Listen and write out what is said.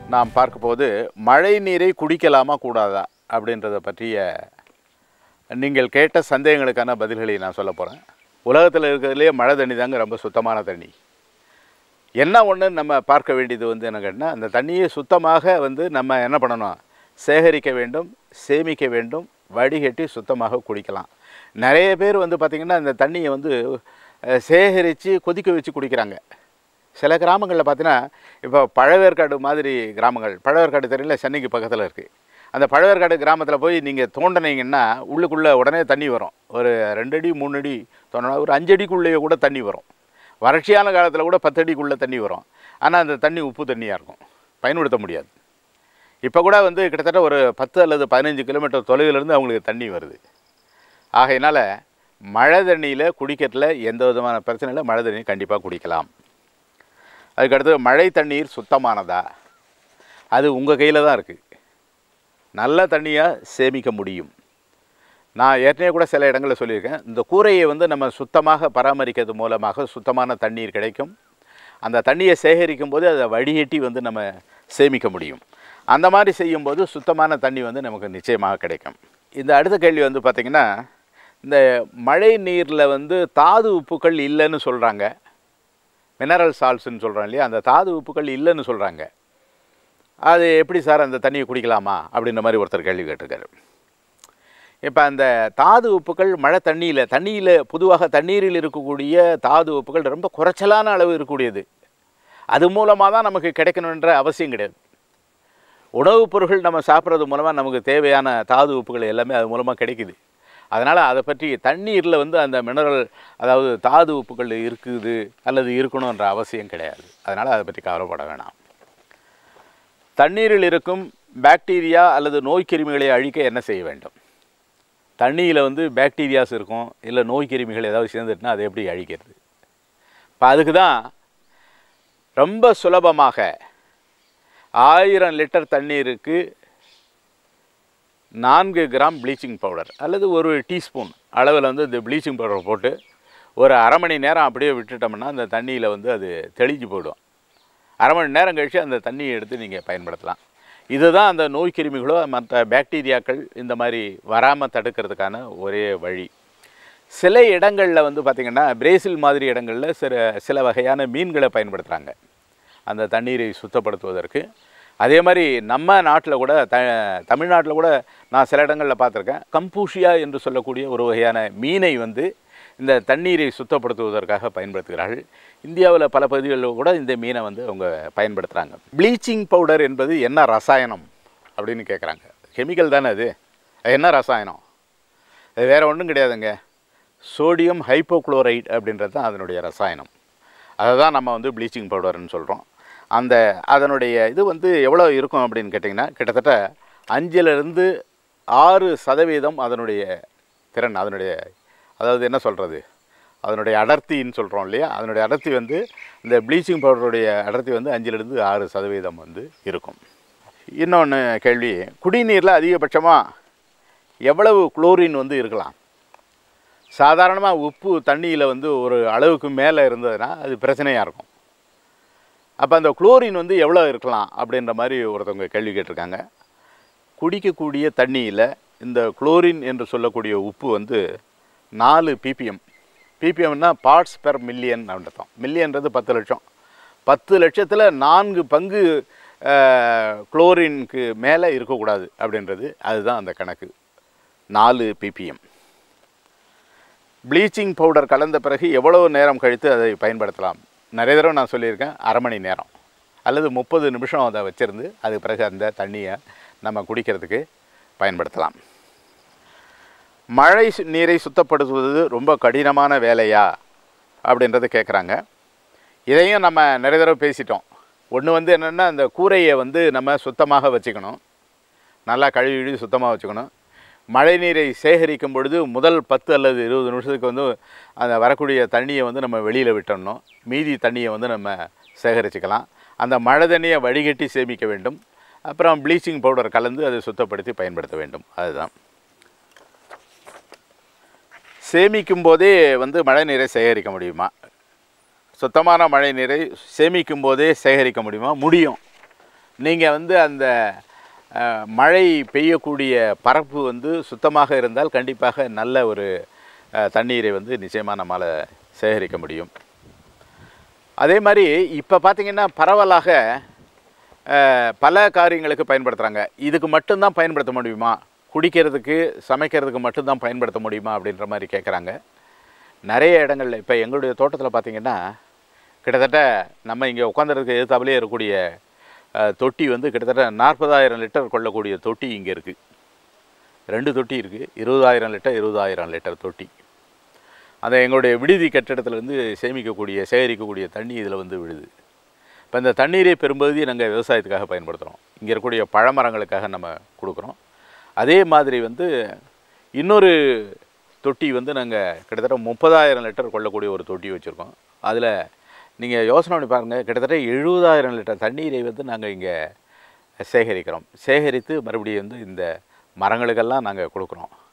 நாம் பார்க்கும்போது மழை நீரை குடிக்கலாமா கூடாதா அப்படின்றத பற்றிய நீங்கள் கேட்ட சந்தேகங்களுக்கான பதில்களை நான் சொல்ல போகிறேன் உலகத்தில் இருக்கிறதுலே மழை தண்ணி தாங்க ரொம்ப சுத்தமான தண்ணி என்ன ஒன்று நம்ம பார்க்க வேண்டியது வந்து என்ன கேட்டால் அந்த தண்ணியை சுத்தமாக வந்து நம்ம என்ன பண்ணணும் சேகரிக்க வேண்டும் சேமிக்க வேண்டும் வடிகட்டி சுத்தமாக குடிக்கலாம் நிறைய பேர் வந்து பார்த்திங்கன்னா இந்த தண்ணியை வந்து அஹ், சேகரித்து கொதிக்க வச்சு குடிக்கிறாங்க சில கிராமங்களில் பார்த்தீங்கன்னா இப்போ பழவேற்காடு மாதிரி கிராமங்கள் பழவேற்காடு தெரியல சென்னைக்கு பக்கத்தில் இருக்குது அந்த பழவேற்காடு கிராமத்தில் போய் நீங்கள் தோண்டினீங்கன்னா உள்ளுக்குள்ளே உடனே தண்ணி வரும் ஒரு ரெண்டு அடி மூணு அடி தோண்டினா ஒரு அஞ்சு அடிக்குள்ளேயே கூட தண்ணி வரும் வறட்சியான காலத்தில் கூட பத்து அடிக்குள்ளே தண்ணி வரும் ஆனால் அந்த தண்ணி உப்பு தண்ணியாக இருக்கும் பயன்படுத்த முடியாது இப்போ கூட வந்து கிட்டத்தட்ட ஒரு பத்து அல்லது பதினஞ்சு கிலோமீட்டர் தொலைவிலிருந்து அவங்களுக்கு தண்ணி வருது ஆகையினால் மழை தண்ணியில் குடிக்கிறதுல எந்த விதமான பிரச்சனை இல்லை மழை தண்ணி கண்டிப்பாக குடிக்கலாம் அதுக்கடுத்து மழை தண்ணீர் சுத்தமானதா அது உங்கள் கையில் தான் இருக்குது நல்ல தண்ணியாக சேமிக்க முடியும் நான் ஏற்கனவே கூட சில இடங்களில் சொல்லியிருக்கேன் இந்த கூரையை வந்து நம்ம சுத்தமாக பராமரிக்கிறது மூலமாக சுத்தமான தண்ணீர் கிடைக்கும் அந்த தண்ணியை சேகரிக்கும் போது அதை வடிகட்டி வந்து நம்ம சேமிக்க முடியும் அந்த மாதிரி செய்யும்போது சுத்தமான தண்ணி வந்து நமக்கு நிச்சயமாக கிடைக்கும் இந்த அடுத்த கேள்வி வந்து பார்த்திங்கன்னா இந்த மழை நீரில் வந்து தாது உப்புக்கள் இல்லைன்னு சொல்கிறாங்க மினரல் சால்ட்ஸ்னு சொல்கிறோம் இல்லையா அந்த தாது உப்புக்கள் இல்லைன்னு சொல்கிறாங்க அது எப்படி சார் அந்த தண்ணியை குடிக்கலாமா அப்படின்ற மாதிரி ஒருத்தர் கேள்வி கேட்டிருக்காரு இப்போ அந்த தாது உப்புக்கள் மழை தண்ணியில் தண்ணியில் பொதுவாக தண்ணீரில் இருக்கக்கூடிய தாது உப்புகள் ரொம்ப குறைச்சலான அளவு இருக்கக்கூடியது அது மூலமாக தான் நமக்கு கிடைக்கணுன்ற அவசியம் கிடையாது உணவுப் பொருட்கள் நம்ம சாப்பிட்றது மூலமாக நமக்கு தேவையான தாது உப்புகள் எல்லாமே அது மூலமாக கிடைக்குது அதனால் அதை பற்றி தண்ணீரில் வந்து அந்த மினரல் அதாவது தாது உப்புகள் இருக்குது அல்லது இருக்கணுன்ற அவசியம் கிடையாது அதனால் அதை பற்றி கவலைப்பட வேணாம் தண்ணீரில் இருக்கும் பாக்டீரியா அல்லது நோய் கிருமிகளை அழிக்க என்ன செய்ய வேண்டும் தண்ணியில் வந்து பாக்டீரியாஸ் இருக்கும் இல்லை நோய் கிருமிகள் ஏதாவது சேர்ந்துட்டுனா அதை எப்படி அழிக்கிறது இப்போ அதுக்கு தான் ரொம்ப சுலபமாக ஆயிரம் லிட்டர் தண்ணீருக்கு நான்கு கிராம் ப்ளீச்சிங் பவுடர் அல்லது ஒரு டீஸ்பூன் அளவில் வந்து இந்த ப்ளீச்சிங் பவுடர் போட்டு ஒரு அரை மணி நேரம் அப்படியே விட்டுட்டோம்னா அந்த தண்ணியில் வந்து அது தெளிஞ்சு போயிடும் அரை மணி நேரம் கழித்து அந்த தண்ணியை எடுத்து நீங்கள் பயன்படுத்தலாம் இதுதான் அந்த நோய் கிருமிகளோ மற்ற பாக்டீரியாக்கள் இந்த மாதிரி வராமல் தடுக்கிறதுக்கான ஒரே வழி சில இடங்களில் வந்து பார்த்திங்கன்னா பிரேசில் மாதிரி இடங்களில் சில சில வகையான மீன்களை பயன்படுத்துகிறாங்க அந்த தண்ணீரை சுத்தப்படுத்துவதற்கு அதே மாதிரி நம்ம நாட்டில் கூட த தமிழ்நாட்டில் கூட நான் சில இடங்களில் பார்த்துருக்கேன் கம்பூஷியா என்று சொல்லக்கூடிய ஒரு வகையான மீனை வந்து இந்த தண்ணீரை சுத்தப்படுத்துவதற்காக பயன்படுத்துகிறார்கள் இந்தியாவில் பல பகுதிகளில் கூட இந்த மீனை வந்து அவங்க பயன்படுத்துகிறாங்க ப்ளீச்சிங் பவுடர் என்பது என்ன ரசாயனம் அப்படின்னு கேட்குறாங்க கெமிக்கல் தானே அது அது என்ன ரசாயனம் அது வேறு ஒன்றும் கிடையாதுங்க சோடியம் ஹைப்போக்ளோரைட் அப்படின்றது தான் அதனுடைய ரசாயனம் அதை தான் நம்ம வந்து ப்ளீச்சிங் பவுடர்னு சொல்கிறோம் அந்த அதனுடைய இது வந்து எவ்வளோ இருக்கும் அப்படின்னு கேட்டிங்கன்னா கிட்டத்தட்ட அஞ்சிலிருந்து ஆறு சதவீதம் அதனுடைய திறன் அதனுடைய அதாவது என்ன சொல்கிறது அதனுடைய அடர்த்தின்னு சொல்கிறோம் இல்லையா அதனுடைய அடர்த்தி வந்து இந்த ப்ளீச்சிங் பவுடருடைய அடர்த்தி வந்து அஞ்சிலிருந்து ஆறு சதவீதம் வந்து இருக்கும் இன்னொன்று கேள்வி குடிநீரில் அதிகபட்சமாக எவ்வளவு குளோரின் வந்து இருக்கலாம் சாதாரணமாக உப்பு தண்ணியில் வந்து ஒரு அளவுக்கு மேலே இருந்ததுன்னா அது பிரச்சனையாக இருக்கும் அப்போ அந்த குளோரின் வந்து எவ்வளோ இருக்கலாம் அப்படின்ற மாதிரி ஒருத்தவங்க கேள்வி கேட்டிருக்காங்க குடிக்கக்கூடிய தண்ணியில் இந்த குளோரின் என்று சொல்லக்கூடிய உப்பு வந்து நாலு பிபிஎம் பிபிஎம்னா பார்ட்ஸ் பெர் மில்லியன் அப்படின்றோம் மில்லியன்றது பத்து லட்சம் பத்து லட்சத்தில் நான்கு பங்கு குளோரினுக்கு மேலே இருக்கக்கூடாது அப்படின்றது அதுதான் அந்த கணக்கு நாலு பிபிஎம் ப்ளீச்சிங் பவுடர் கலந்த பிறகு எவ்வளவு நேரம் கழித்து அதை பயன்படுத்தலாம் நிறைய தடவை நான் சொல்லியிருக்கேன் அரை மணி நேரம் அல்லது முப்பது நிமிஷம் அதை வச்சுருந்து அதுக்கு பிறகு அந்த தண்ணியை நம்ம குடிக்கிறதுக்கு பயன்படுத்தலாம் மழை சு- நீரை சுத்தப்படுத்துவது ரொம்ப கடினமான வேலையா அப்படின்றத கேட்குறாங்க இதையும் நம்ம நிறைய தடவை பேசிட்டோம் ஒன்று வந்து என்னென்னா அந்த கூரையை வந்து நம்ம சுத்தமாக வச்சுக்கணும் நல்லா கழுவி கழுவி சுத்தமாக வச்சுக்கணும் மழை நீரை சேகரிக்கும் பொழுது முதல் பத்து அல்லது இருபது நிமிஷத்துக்கு வந்து அந்த வரக்கூடிய தண்ணியை வந்து நம்ம வெளியில் விட்டுடணும் மீதி தண்ணியை வந்து நம்ம சேகரிச்சுக்கலாம் அந்த மழை தண்ணியை வடிகட்டி சேமிக்க வேண்டும் அப்புறம் ப்ளீச்சிங் பவுடர் கலந்து அதை சுத்தப்படுத்தி பயன்படுத்த வேண்டும் அதுதான் சேமிக்கும் போதே வந்து மழை நீரை சேகரிக்க முடியுமா சுத்தமான மழை நீரை சேமிக்கும் போதே சேகரிக்க முடியுமா முடியும் நீங்கள் வந்து அந்த அஹ், மழை பெய்யக்கூடிய பரப்பு வந்து சுத்தமாக இருந்தால் கண்டிப்பாக நல்ல ஒரு அஹ், தண்ணீரை வந்து நிச்சயமாக நம்மால் சேகரிக்க முடியும் அதே மாதிரி இப்போ பார்த்தீங்கன்னா பரவலாக அஹ், பல காரியங்களுக்கு பயன்படுத்துகிறாங்க இதுக்கு மட்டும்தான் பயன்படுத்த முடியுமா குடிக்கிறதுக்கு சமைக்கிறதுக்கு மட்டும்தான் பயன்படுத்த முடியுமா அப்படின்ற மாதிரி கேட்குறாங்க நிறைய இடங்கள்ல இப்போ எங்களுடைய தோட்டத்தில் பார்த்தீங்கன்னா கிட்டத்தட்ட நம்ம இங்கே உட்காந்துருக்கு எதிர்த்தாப்புலேயே இருக்கக்கூடிய அஹ், தொட்டி வந்து கிட்டத்தட்ட நாற்பதாயிரம் லிட்டர் கொள்ளக்கூடிய தொட்டி இங்கே இருக்குது ரெண்டு தொட்டி இருக்குது இருபதாயிரம் லிட்டர் இருபதாயிரம் லிட்டர் தொட்டி அந்த எங்களுடைய விடுதி கட்டிடத்துலேருந்து சேமிக்கக்கூடிய சேகரிக்கக்கூடிய தண்ணி இதில் வந்து விழுது இப்போ இந்த தண்ணீரை பெரும்பகுதி நாங்கள் விவசாயத்துக்காக பயன்படுத்துகிறோம் இங்கே இருக்கக்கூடிய பழமரங்களுக்காக நம்ம கொடுக்குறோம் அதே மாதிரி வந்து இன்னொரு தொட்டி வந்து நாங்கள் கிட்டத்தட்ட முப்பதாயிரம் லிட்டர் கொள்ளக்கூடிய ஒரு தொட்டி வச்சுருக்கோம் அதில் நீங்கள் யோசனை பண்ணி பாருங்கள் கிட்டத்தட்ட எழுபதாயிரம் லிட்டர் தண்ணீரை வந்து நாங்கள் இங்கே சேகரிக்கிறோம் சேகரித்து மறுபடியும் வந்து இந்த மரங்களுக்கெல்லாம் நாங்கள் கொடுக்குறோம்